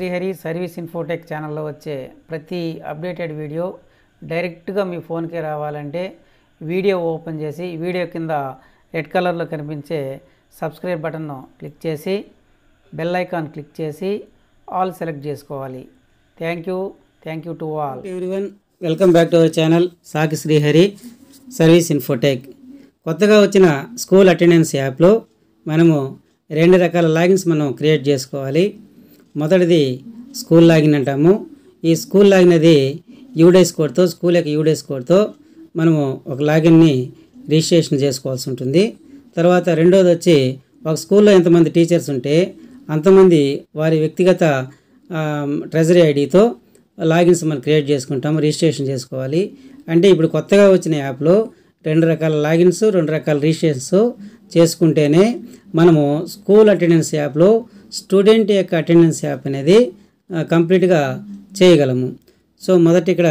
Srihari service Infotech ఛానల్లో వచ్చే ప్రతి అప్డేటెడ్ వీడియో డైరెక్ట్గా మీ ఫోన్కి రావాలంటే వీడియో ఓపెన్ చేసి వీడియో కింద రెడ్ కలర్లో కనిపించే సబ్స్క్రైబ్ బటన్ను క్లిక్ చేసి బెల్ ఐకాన్ క్లిక్ చేసి ఆల్ సెలెక్ట్ చేసుకోవాలి thank you thank you to all everyone welcome back to our channel Saki Srihari service Infotech కొత్తగా వచ్చిన స్కూల్ అటెండెన్స్ యాప్లో మనము రెండు రకాల లాగిన్స్ మనం క్రియేట్ చేసుకోవాలి మొదటిది స్కూల్ లాగిన్ అంటాము ఈ స్కూల్ లాగిన్ అది యూడేస్ కోడ్తో స్కూల్ యొక్క యూడేస్ కోడ్తో మనము ఒక లాగిన్ని రిజిస్ట్రేషన్ చేసుకోవాల్సి ఉంటుంది తర్వాత రెండోది వచ్చి ఒక స్కూల్లో ఎంతమంది టీచర్స్ ఉంటే అంతమంది వారి వ్యక్తిగత ట్రెజరీ ఐడితో లాగిన్స్ మనం క్రియేట్ చేసుకుంటాము రిజిస్ట్రేషన్ చేసుకోవాలి అంటే ఇప్పుడు కొత్తగా వచ్చిన యాప్లో రెండు రకాల లాగిన్స్ రెండు రకాల రిజిస్ట్రేషన్స్ చేసుకుంటేనే మనము స్కూల్ అటెండెన్స్ యాప్లో స్టూడెంట్ యొక్క అటెండెన్స్ యాప్ అనేది ఆ, కంప్లీట్గా చేయగలము సో మొదట ఇక్కడ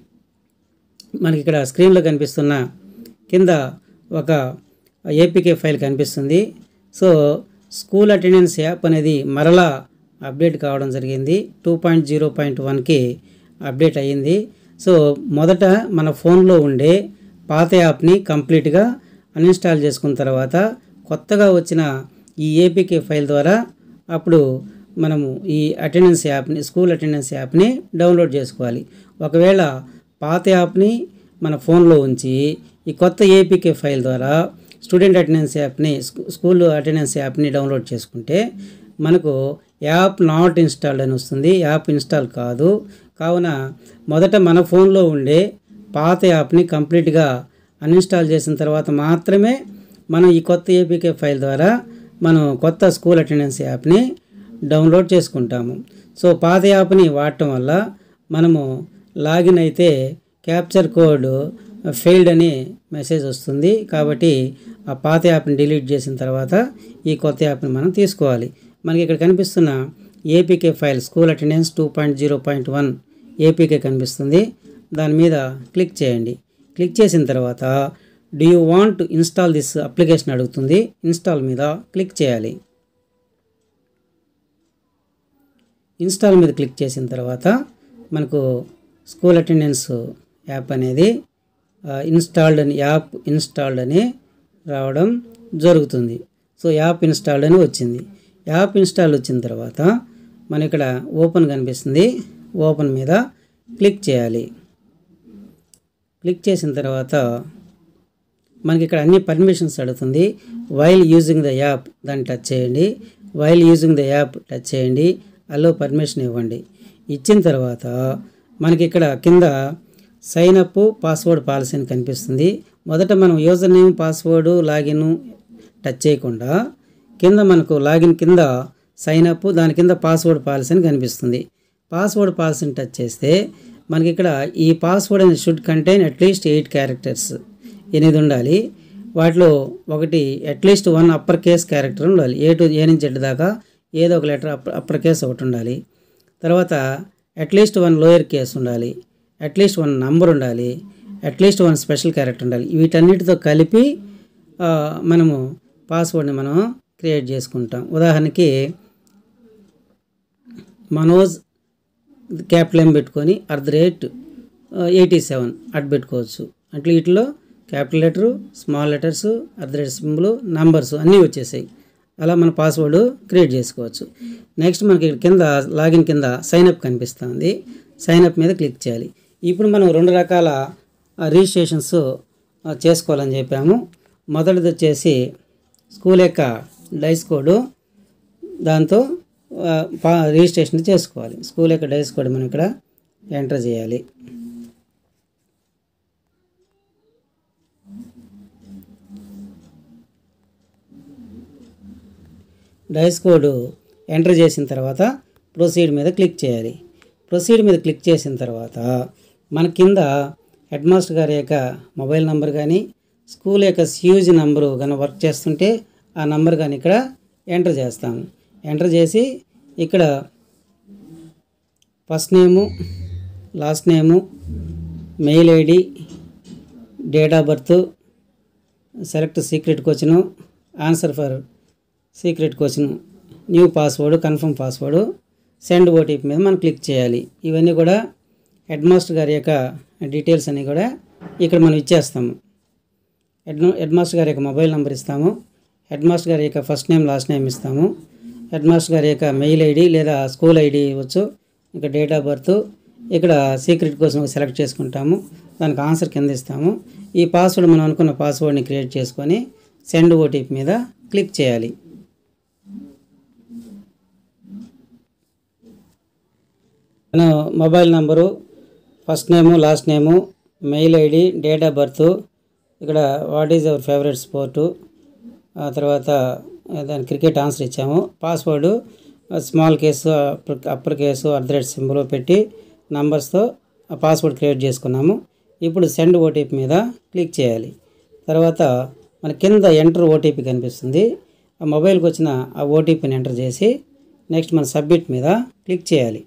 మనకి ఇక్కడ స్క్రీన్లో కనిపిస్తున్న కింద ఒక ఏపీకే ఫైల్ కనిపిస్తుంది సో స్కూల్ అటెండెన్స్ యాప్ అనేది మరలా అప్డేట్ కావడం జరిగింది టూ పాయింట్ జీరో పాయింట్ వన్కి అప్డేట్ అయ్యింది సో మొదట మన ఫోన్లో ఉండే పాత యాప్ని కంప్లీట్గా అన్ఇన్స్టాల్ చేసుకున్న తర్వాత కొత్తగా వచ్చిన ఈ ఏపీకే ఫైల్ ద్వారా అప్పుడు మనము ఈ అటెండెన్స్ యాప్ని స్కూల్ అటెండెన్స్ యాప్ని డౌన్లోడ్ చేసుకోవాలి ఒకవేళ పాత యాప్ని మన ఫోన్లో ఉంచి ఈ కొత్త ఏపీకే ఫైల్ ద్వారా స్టూడెంట్ అటెండెన్స్ యాప్ని స్కూ- స్కూల్ అటెండెన్స్ యాప్ని డౌన్లోడ్ చేసుకుంటే మనకు యాప్ నాట్ ఇన్స్టాల్డ్ అని వస్తుంది యాప్ ఇన్స్టాల్ కాదు కావున మొదట మన ఫోన్లో ఉండే పాత యాప్ని కంప్లీట్గా అన్ఇన్స్టాల్ చేసిన తర్వాత మాత్రమే మనం ఈ కొత్త ఏపీకే ఫైల్ ద్వారా మనం కొత్త స్కూల్ అటెండెన్స్ యాప్ని డౌన్లోడ్ చేసుకుంటాము సో పాత యాప్ని వాడటం వల్ల మనము లాగిన్ అయితే క్యాప్చర్ కోడ్ ఫెయిల్డ్ అని మెసేజ్ వస్తుంది కాబట్టి ఆ పాత యాప్ని డిలీట్ చేసిన తర్వాత ఈ కొత్త యాప్ని మనం తీసుకోవాలి మనకి ఇక్కడ కనిపిస్తున్న APK file school attendance two point zero point one APK కనిపిస్తుంది దాని మీద క్లిక్ చేయండి క్లిక్ చేసిన తర్వాత do you want install this application అడుగుతుంది ఇన్స్టాల్ మీద క్లిక్ చేయాలి ఇన్స్టాల్ మీద క్లిక్ చేసిన తర్వాత మనకు స్కూల్ అటెండెన్స్ యాప్ అనేది ఇన్స్టాల్డ్ అని యాప్ ఇన్స్టాల్డ్ అని రావడం జరుగుతుంది సో యాప్ ఇన్స్టాల్డ్ అని వచ్చింది యాప్ ఇన్స్టాల్ వచ్చిన తర్వాత మన ఇక్కడ ఓపెన్ కనిపిస్తుంది ఓపెన్ మీద క్లిక్ చేయాలి క్లిక్ చేసిన తర్వాత మనకి ఇక్కడ అన్ని పర్మిషన్స్ అడుగుతుంది వైల్ యూజింగ్ ద యాప్ దాన్ని టచ్ చేయండి while using the app touch చేయండి అలో పర్మిషన్ ఇవ్వండి ఇచ్చిన తర్వాత మనకి ఇక్కడ కింద సైన్ అప్ పాస్వర్డ్ పాలసీ అని కనిపిస్తుంది మొదట మనం user name password login touch చేయకుండా కింద మనకు లాగిన్ కింద సైన్ అప్ దాని కింద పాస్వర్డ్ పాలసీ అని కనిపిస్తుంది పాస్వర్డ్ పాలసీని టచ్ చేస్తే మనకి ఇక్కడ ఈ పాస్వర్డ్ అనేది should contain at least eight characters ఎనిమిది ఉండాలి వాటిలో ఒకటి at least one upper case character ఉండాలి ఏ టు ఏ నుంచి జెడ్ దాకా ఏదో ఒక లెటర్ అప్పర్ అప్పర్ కేస్ ఒకటి ఉండాలి తర్వాత అట్లీస్ట్ వన్ లోయర్ కేస్ ఉండాలి అట్లీస్ట్ వన్ నంబర్ ఉండాలి అట్లీస్ట్ వన్ స్పెషల్ క్యారెక్టర్ ఉండాలి వీటన్నిటితో కలిపి ఆ, మనము పాస్వర్డ్ని మనం క్రియేట్ చేసుకుంటాం ఉదాహరణకి మనోజ్ క్యాపిటల్ ఎం పెట్టుకొని at the rate eighty seven at పెట్టుకోవచ్చు అట్లా వీటిలో capital letter small letters at the rate symbol numbers అన్నీ వచ్చేసాయి అలా మన పాస్వర్డ్ క్రియేట్ చేసుకోవచ్చు నెక్స్ట్ మనకి ఇక్కడ కింద లాగిన్ కింద సైన్ అప్ కనిపిస్తుంది సైన్ అప్ మీద క్లిక్ చేయాలి ఇప్పుడు మనం రెండు రకాల రిజిస్ట్రేషన్స్ చేసుకోవాలని చెప్పాము మొదటిది వచ్చేసి స్కూల్ యొక్క డైస్ కోడ్ దాంతో ఆ, పా- రిజిస్ట్రేషన్ చేసుకోవాలి స్కూల్ యొక్క డైస్ కోడ్ మనం ఇక్కడ ఎంటర్ చేయాలి డైస్ కోడ్ ఎంటర్ చేసిన తర్వాత ప్రొసీడ్ మీద క్లిక్ చేయాలి ప్రొసీడ్ మీద క్లిక్ చేసిన తర్వాత మన కింద హెడ్ మాస్టర్ గారి యొక్క మొబైల్ నంబర్ కానీ స్కూల్ యొక్క స్యూజ్ నంబరు కానీ వర్క్ చేస్తుంటే ఆ నంబర్ కానీ ఇక్కడ ఎంటర్ చేస్తాము ఎంటర్ చేసి ఇక్కడ first name last name mail ID date of birth select secret question answer for secret question new password confirm password send OTP మీద మనం క్లిక్ చేయాలి ఇవన్నీ కూడా హెడ్ మాస్టర్ గారి యొక్క డీటెయిల్స్ అన్నీ కూడా ఇక్కడ మనం ఇచ్చేస్తాము హెడ్ హెడ్ మాస్టర్ గారి యొక్క మొబైల్ నెంబర్ ఇస్తాము హెడ్ మాస్టర్ గారి యొక్క ఫస్ట్ నేమ్ లాస్ట్ నేమ్ ఇస్తాము హెడ్ మాస్టర్ గారి యొక్క మెయిల్ ఐడి లేదా స్కూల్ ఐడి ఇవ్వచ్చు ఇంకా డేట్ ఆఫ్ బర్త్ ఇక్కడ సీక్రెట్ కోసం సెలెక్ట్ చేసుకుంటాము దానికి ఆన్సర్ కింద ఇస్తాము ఈ పాస్వర్డ్ మనం అనుకున్న పాస్వర్డ్ని క్రియేట్ చేసుకొని సెండ్ ఓటీపీ మీద క్లిక్ చేయాలి మన mobile number first name last name mail ID date of birth ఇక్కడ what is our favourite sport ఆ తర్వాత దాని క్రికెట్ ఆన్సర్ ఇచ్చాము password small case upper case at the rate symbol పెట్టి నంబర్స్తో ఆ పాస్వర్డ్ క్రియేట్ చేసుకున్నాము ఇప్పుడు సెండ్ ఓటీపీ మీద క్లిక్ చేయాలి తర్వాత మన కింద ఎంటర్ ఓటీపీ కనిపిస్తుంది ఆ మొబైల్కి వచ్చిన ఆ ఓటీపీని ఎంటర్ చేసి నెక్స్ట్ మన సబ్మిట్ మీద క్లిక్ చేయాలి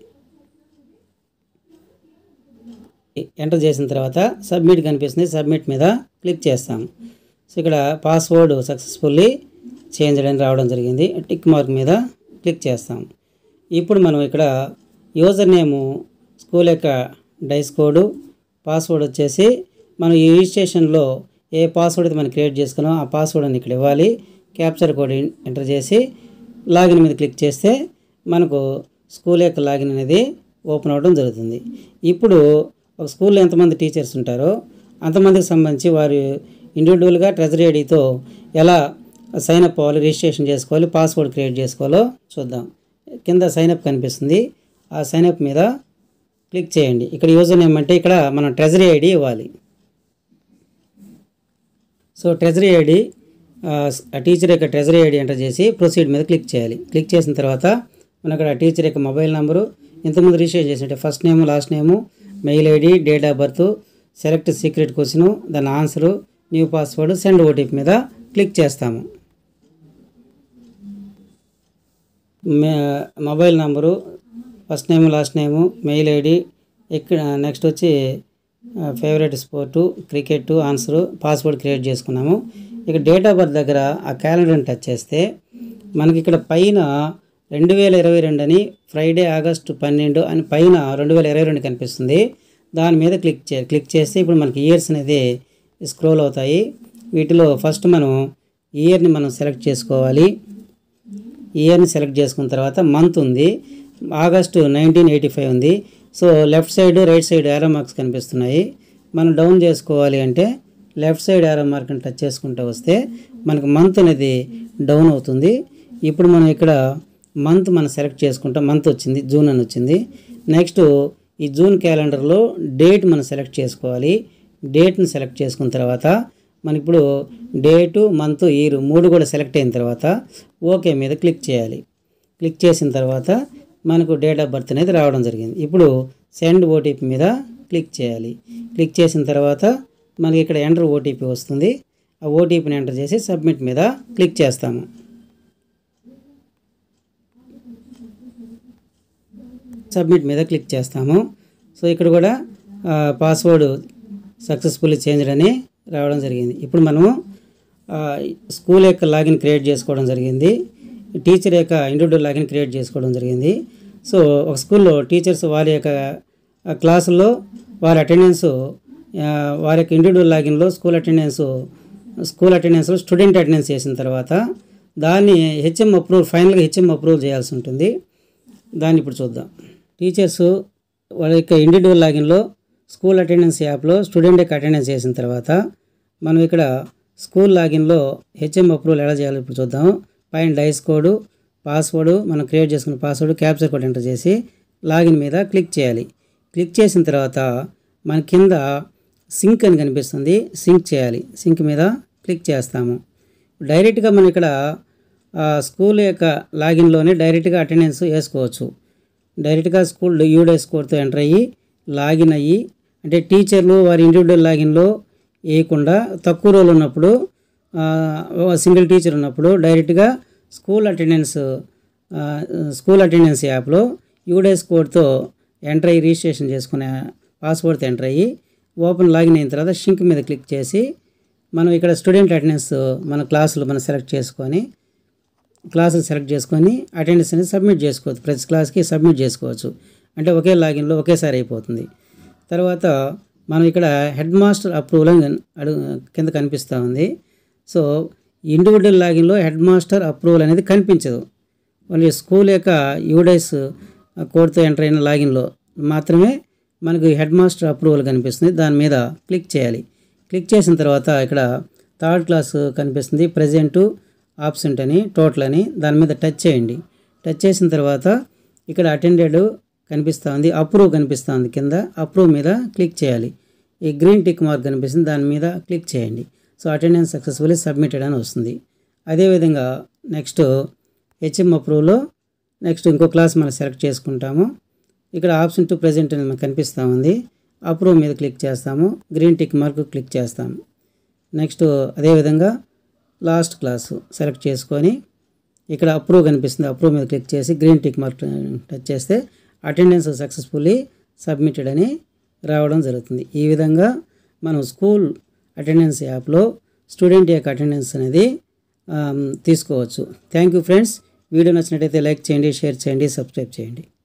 ఎంటర్ చేసిన తర్వాత సబ్మిట్ కనిపిస్తుంది సబ్మిట్ మీద క్లిక్ చేస్తాం సో ఇక్కడ పాస్వర్డ్ సక్సెస్ఫుల్లీ చేంజ్ అని రావడం జరిగింది టిక్ మార్క్ మీద క్లిక్ చేస్తాం ఇప్పుడు మనం ఇక్కడ యూజర్ నేము స్కూల్ యొక్క డైస్ కోడ్ పాస్వర్డ్ వచ్చేసి మనం ఈ రిజిస్ట్రేషన్లో ఏ పాస్వర్డ్ అయితే మనం క్రియేట్ చేసుకున్నామో ఆ పాస్వర్డ్ అని ఇక్కడ ఇవ్వాలి క్యాప్చర్ కోడ్ ఎంటర్ చేసి లాగిన్ మీద క్లిక్ చేస్తే మనకు స్కూల్ యొక్క లాగిన్ అనేది ఓపెన్ అవ్వడం జరుగుతుంది ఇప్పుడు ఒక స్కూల్లో ఎంతమంది టీచర్స్ ఉంటారో అంతమందికి సంబంధించి వారు ఇండివిజువల్గా ట్రెజరీ ఐడితో ఎలా సైన్ అప్ అవ్వాలి రిజిస్ట్రేషన్ చేసుకోవాలి పాస్వర్డ్ క్రియేట్ చేసుకోవాలో చూద్దాం కింద సైన్ అప్ కనిపిస్తుంది ఆ సైన్ అప్ మీద క్లిక్ చేయండి ఇక్కడ యూజర్ నేమ్ అంటే ఇక్కడ మనం ట్రెజరీ ఐడి ఇవ్వాలి సో ట్రెజరీ ఐడి ఆ టీచర్ యొక్క ట్రెజరీ ఐడి ఎంటర్ చేసి ప్రొసీడ్ మీద క్లిక్ చేయాలి క్లిక్ చేసిన తర్వాత మన అక్కడ టీచర్ యొక్క మొబైల్ నెంబరు ఇంతకుముందు రిజిస్టర్ చేసినట్టే first name last name mail ID date of birth select secret question దాని answer new password send OTP మీద క్లిక్ చేస్తాము మే- mobile number first name last name mail ID ఇక్కడ నెక్స్ట్ వచ్చి ఆ, favourite sport cricket answer password create చేసుకున్నాము ఇక date of birth దగ్గర ఆ క్యాలెండర్ని టచ్ చేస్తే మనకి ఇక్కడ పైన రెండు వేల ఇరవై రెండు అని ఫ్రైడే ఆగస్టు పన్నెండు అని పైన రెండు వేల ఇరవై రెండు కనిపిస్తుంది దాని మీద క్లిక్ చే క్లిక్ చేస్తే ఇప్పుడు మనకి ఇయర్స్ అనేది స్క్రోల్ అవుతాయి వీటిలో ఫస్ట్ మనం ఇయర్ని మనం సెలెక్ట్ చేసుకోవాలి ఇయర్ని సెలెక్ట్ చేసుకున్న తర్వాత మంత్ ఉంది ఆగస్టు నైన్టీన్ ఎయిటీ ఫైవ్ ఉంది so left side right side arrow marks కనిపిస్తున్నాయి మనం డౌన్ చేసుకోవాలి అంటే లెఫ్ట్ సైడ్ యారో మార్క్ని టచ్ చేసుకుంటూ వస్తే మనకు మంత్ అనేది డౌన్ అవుతుంది ఇప్పుడు మనం ఇక్కడ మంత్ మనం సెలెక్ట్ చేసుకుంటాం మంత్ వచ్చింది జూన్ అని వచ్చింది నెక్స్ట్ ఈ జూన్ క్యాలెండర్లో డేట్ మనం సెలెక్ట్ చేసుకోవాలి డేట్ని సెలెక్ట్ చేసుకున్న తర్వాత మన ఇప్పుడు డేటు మంత్ ఇయర్ మూడు కూడా సెలెక్ట్ అయిన తర్వాత ఓకే మీద క్లిక్ చేయాలి క్లిక్ చేసిన తర్వాత మనకు డేట్ ఆఫ్ బర్త్ అనేది రావడం జరిగింది ఇప్పుడు సెండ్ ఓటీపీ మీద క్లిక్ చేయాలి క్లిక్ చేసిన తర్వాత మనకి ఇక్కడ ఎంటర్ ఓటీపీ వస్తుంది ఆ ఓటీపీని ఎంటర్ చేసి సబ్మిట్ మీద క్లిక్ చేస్తాము సబ్మిట్ మీద క్లిక్ చేస్తాము సో ఇక్కడ కూడా పాస్వర్డ్ సక్సెస్ఫుల్లీ చేంజ్డ్ అని రావడం జరిగింది ఇప్పుడు మనము ఆ, స్కూల్ యొక్క లాగిన్ క్రియేట్ చేసుకోవడం జరిగింది టీచర్ యొక్క ఇండివిజువల్ లాగిన్ క్రియేట్ చేసుకోవడం జరిగింది సో ఒక స్కూల్లో టీచర్స్ వారి యొక్క ఆ, క్లాసుల్లో వారి అటెండెన్స్ వారి యొక్క ఇండివిజువల్ లాగిన్లో స్కూల్ అటెండెన్స్ స్కూల్ అటెండెన్స్లో స్టూడెంట్ అటెండెన్స్ చేసిన తర్వాత దాన్ని హెచ్ఎం అప్రూవ్ ఫైనల్గా హెచ్ఎం అప్రూవ్ చేయాల్సి ఉంటుంది దాన్ని ఇప్పుడు చూద్దాం టీచర్స్ వాళ్ళ యొక్క ఇండివిజువల్ లాగిన్లో స్కూల్ అటెండెన్స్ యాప్లో స్టూడెంట్ యొక్క అటెండెన్స్ చేసిన తర్వాత మనం ఇక్కడ స్కూల్ లాగిన్లో హెచ్ఎం అప్రూవల్ ఎలా చేయాలో ఇప్పుడు చూద్దాం పైన డైస్ కోడ్ పాస్వర్డ్ మనం క్రియేట్ చేసుకున్న పాస్వర్డ్ క్యాప్చర్ కోడ్ ఎంటర్ చేసి లాగిన్ మీద క్లిక్ చేయాలి క్లిక్ చేసిన తర్వాత మన కింద సింక్ అని కనిపిస్తుంది సింక్ చేయాలి సింక్ మీద క్లిక్ చేస్తాము డైరెక్ట్గా మనం ఇక్కడ ఆ, స్కూల్ యొక్క లాగిన్లోనే డైరెక్ట్గా అటెండెన్స్ వేసుకోవచ్చు డైరెక్ట్గా స్కూల్ యూడే స్కోర్తో ఎంటర్ అయ్యి లాగిన్ అయ్యి అంటే టీచర్లు వారి ఇండివిజువల్ లాగిన్లో వేయకుండా తక్కువ రోజులు ఉన్నప్పుడు ఆ, ఒక సింగిల్ టీచర్ ఉన్నప్పుడు డైరెక్ట్గా స్కూల్ అటెండెన్స్ ఆ, స్కూల్ అటెండెన్స్ యాప్లో యూడేస్ కోడ్తో ఎంటర్ అయ్యి రిజిస్ట్రేషన్ చేసుకునే పాస్వర్డ్తో ఎంటర్ అయ్యి ఓపెన్ లాగిన్ అయిన తర్వాత షింక్ మీద క్లిక్ చేసి మనం ఇక్కడ స్టూడెంట్ అటెండెన్స్ మన క్లాసులు మనం సెలెక్ట్ చేసుకొని క్లాసులు సెలెక్ట్ చేసుకొని అటెండెన్స్ అనేది సబ్మిట్ చేసుకోవచ్చు ప్రతి క్లాస్కి సబ్మిట్ చేసుకోవచ్చు అంటే ఒకే లాగిన్లో ఒకేసారి అయిపోతుంది తర్వాత మనం ఇక్కడ హెడ్ మాస్టర్ అప్రూవల్ అని అడుగు కింద కనిపిస్తూ ఉంది సో ఇండివిజువల్ లాగిన్లో హెడ్ మాస్టర్ అప్రూవల్ అనేది కనిపించదు ఓన్లీ స్కూల్ యొక్క యూడైస్ కోడ్తో ఎంటర్ అయిన లాగిన్లో మాత్రమే మనకు హెడ్ మాస్టర్ అప్రూవల్ కనిపిస్తుంది దాని మీద క్లిక్ చేయాలి క్లిక్ చేసిన తర్వాత ఇక్కడ థర్డ్ క్లాస్ కనిపిస్తుంది ప్రజెంటు ఆబ్సెంట్ అని టోటల్ అని దాని మీద టచ్ చేయండి టచ్ చేసిన తర్వాత ఇక్కడ అటెండెడ్ కనిపిస్తూ ఉంది అప్రూవ్ కనిపిస్తూ ఉంది కింద అప్రూవ్ మీద క్లిక్ చేయాలి ఈ గ్రీన్ టిక్ మార్క్ కనిపిస్తుంది దాని మీద క్లిక్ చేయండి సో అటెండెన్స్ సక్సెస్ఫుల్లీ సబ్మిటెడ్ అని వస్తుంది అదేవిధంగా నెక్స్ట్ హెచ్ఎం అప్రూవ్లో నెక్స్ట్ ఇంకో క్లాస్ మనం సెలెక్ట్ చేసుకుంటాము ఇక్కడ ఆప్షన్ టు ప్రజెంట్ అని మనకు కనిపిస్తూ ఉంది అప్రూవ్ మీద క్లిక్ చేస్తాము గ్రీన్ టిక్ మార్క్ క్లిక్ చేస్తాము నెక్స్ట్ అదేవిధంగా లాస్ట్ క్లాసు సెలెక్ట్ చేసుకొని ఇక్కడ అప్రూవ్ కనిపిస్తుంది అప్రూవ్ మీద క్లిక్ చేసి గ్రీన్ టిక్ మార్క్ టచ్ చేస్తే అటెండెన్స్ సక్సెస్ఫుల్లీ సబ్మిటెడ్ అని రావడం జరుగుతుంది ఈ విధంగా మనం స్కూల్ అటెండెన్స్ యాప్లో స్టూడెంట్ యొక్క అటెండెన్స్ అనేది ఆమ్, తీసుకోవచ్చు థ్యాంక్ యూ ఫ్రెండ్స్ వీడియో నచ్చినట్టయితే లైక్ చేయండి షేర్ చేయండి సబ్స్క్రైబ్ చేయండి